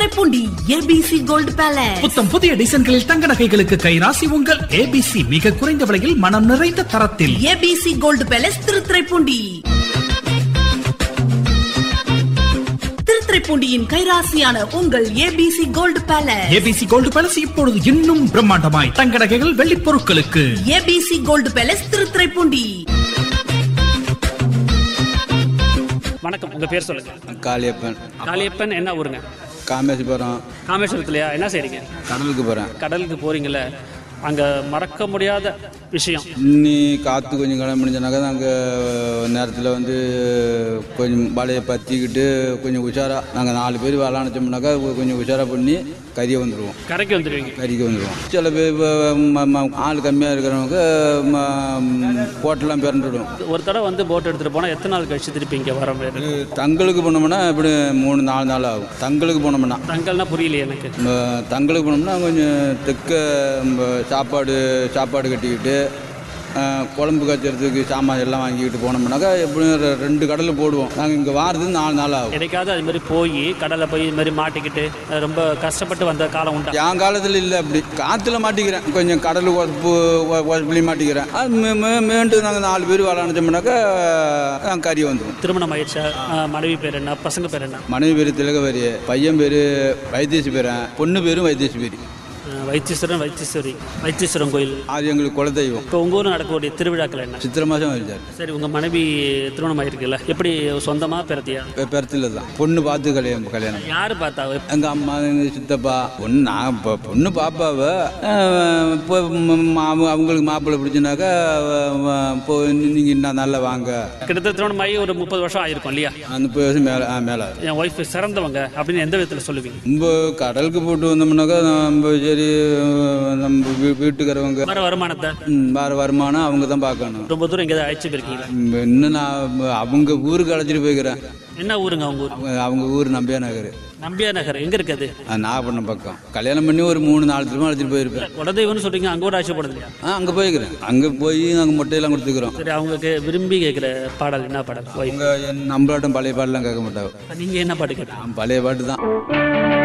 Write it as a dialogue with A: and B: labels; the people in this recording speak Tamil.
A: திருத்துறைப்பூண்டி ஏபிசி கோல்டு பேலஸ்
B: புத்தம் புதிய டிசைன்களில் தங்க நகைகளுக்கு கைராசி உங்கள் ஏபிசி மிக குறைந்த விலையில் மனம் நிறைந்த தரத்தில்
A: ஏபிசி கோல்டு பேலஸ் திருத்துறைப்பூண்டி திருத்துறைப்பூண்டியின் கைராசியான உங்கள் ABC gold palace
B: ABC gold palace இப்பொழுது இன்னும் பிரம்மாண்டமாய் தங்க நகைகள் வெள்ளி பொருட்களுக்கு
A: ஏபிசி கோல்டு பேலஸ் திருத்துறைப்பூண்டி
C: வணக்கம் உங்க பேர் சொல்லுங்க
D: காளியப்பன்
C: காளியப்பன் என்ன ஊருங்க
D: காமேஸ்வரம்
C: காமேஸ்வரத்துலையா என்ன செய்றீங்க
D: கடலுக்கு போகிறேன்
C: கடலுக்கு போறீங்கல்ல அங்க மறக்க முடியாத விஷயம்
D: இன்னி காற்று கொஞ்சம் கிளம்பி முடிஞ்சனாக்கா நாங்கள் நேரத்தில் வந்து கொஞ்சம் வலையை பற்றிக்கிட்டு கொஞ்சம் உஷாராக நாங்கள் நாலு பேர் விளாண்டுச்சோம்னாக்கா கொஞ்சம் உஷாராக பண்ணி கறியை வந்துடுவோம்
C: கரைக்கு வந்துடுவீங்க
D: கறிக்கு வந்துடுவோம் சில பேர் இப்போ ம- ம- ஆள் கம்மியாக இருக்கிறவங்க ம- போட்டெல்லாம் பிறந்துடும்
C: ஒரு தடவை வந்து போட் எடுத்துட்டு போனா எத்தனை நாள் கழிச்சு திருப்பி இங்க வர முடியாது
D: தங்களுக்கு போனோம்னா இப்படி மூணு நாலு நாள் ஆகும் தங்களுக்கு போனோம்னா
C: தங்கல்னா புரியலையே எனக்கு
D: நம்ம தங்களுக்கு போனோம்னா கொஞ்சம் தெக்க நம்ம சாப்பாடு சாப்பாடு கட்டிக்கிட்டு அஹ், குழம்பு காய்ச்சறதுக்கு சாமான் எல்லாம் வாங்கிக்கிட்டு போனோம்னாக்கா எப்படியும் ரெ- ரெண்டு கடலில் போடுவோம் நாங்கள் இங்கே வாரதுக்கு நாலு நாள் ஆகும்
C: கிடைக்காது அது மாதிரி போய் கடல்ல போய் இது மாதிரி மாட்டிக்கிட்டு அஹ் ரொம்ப கஷ்டப்பட்டு வந்த காலம் உண்டா
D: என் காலத்தில் இல்லை அப்படி காற்றுல மாட்டிக்கிறேன் கொஞ்சம் கடல் உப்பு உழப்புலையும் மாட்டிக்கிறேன் அது மே- மே- மீண்டும் நாங்கள் நாலு பேர் விளாண்டுச்சோம்னாக்கா அஹ், கறி வந்துடும்
C: திருமணம் ஆயிடுச்சா அஹ் மனைவி பேர் என்ன பசங்க பேர் என்ன
D: மனைவி பேர் திலகவரி பையன் பேர் வைத்தீசி பேரன் பொண்ணு பேரும் வைத்தீசி பேர்
C: அஹ் வைத்தீஸ்வரன் வைத்தீஸ்வரி வைத்தீஸ்வரன் கோயில்
D: அது எங்களுக்கு குலதெய்வம்
C: இப்போ உங்க ஊரில் நடக்கக்கூடிய திருவிழாக்கள் என்ன
D: சித்திரை மாதம் வச்சார்
C: சரி உங்க மனைவி திருமணம் ஆயிருக்குல்ல எப்படி சொந்தமா பிறத்தியா
D: பெருத்தில் தான் பொண்ணு பார்த்து கல்யாணம் கல்யாணம்
C: யாரு பார்த்தா
D: எங்கள் அம்மா எங்கள் சித்தப்பா பொண்ணு நான் இப்போ பொண்ணு பாப்பாவை அஹ், இப்போ ம- ம- அவங்க- அவங்களுக்கு மாப்பிள்ளை பிடிச்சினாக்கா இப்போ நீங்கள் இன்னும் நல்லா வாங்க
C: கிட்டத்தட்ட திருமணம் ஆகி ஒரு முப்பது வருஷம் ஆயிருக்கும் இல்லையா
D: அந்த முப்பது வருஷம் மேலே மேலே
C: என் ஒய்ஃப் சிறந்தவங்க அப்படின்னு எந்த விதத்தில் சொல்லுவீங்க
D: நம்ம கடலுக்கு போட்டு வந்தோம்னாக்கா நம்ம சரி நம்ம வீ- வீட்டுக்காரவங்க
C: வர வருமானத்தை
D: ம், வர வருமானம் அவங்க தான் பார்க்கணும்
C: ரொம்ப தூரம் எங்கேயாவது அழைச்சி போயிருக்கீங்களா
D: ம், இன்னும் நான் அவங்க ஊருக்கு அழைச்சிட்டு போய்க்கிறேன்
C: என்ன ஊருங்க அவங்க ஊர்
D: அவங்க அவங்க ஊர் நம்பியா நகர்
C: நம்பியா நகர் எங்க இருக்குது
D: அது நாகப்பட்டினம் பக்கம் கல்யாணம் பண்ணி ஒரு மூணு நாலு திரும்ப அழைச்சிட்டு போயிருப்பேன்
C: குலதெய்வம்னு சொல்றீங்க அங்க கூட ஆட்சி போடுது இல்லையா
D: ஆ அங்கே போய்க்கிறேன் அங்கே போய் நாங்கள் முட்டையெல்லாம் கொடுத்துக்கிறோம்
C: சரி அவங்களுக்கு விரும்பி கேட்குற பாடல் என்ன பாடல் ஒய்ஃப்
D: அவங்க என் நம்மளாட்டம் பழைய பாட்டெலாம் கேட்க மாட்டாங்க
C: நீங்க என்ன பாட்டு கேட்டீங்க
D: பழைய பாட்டு தான்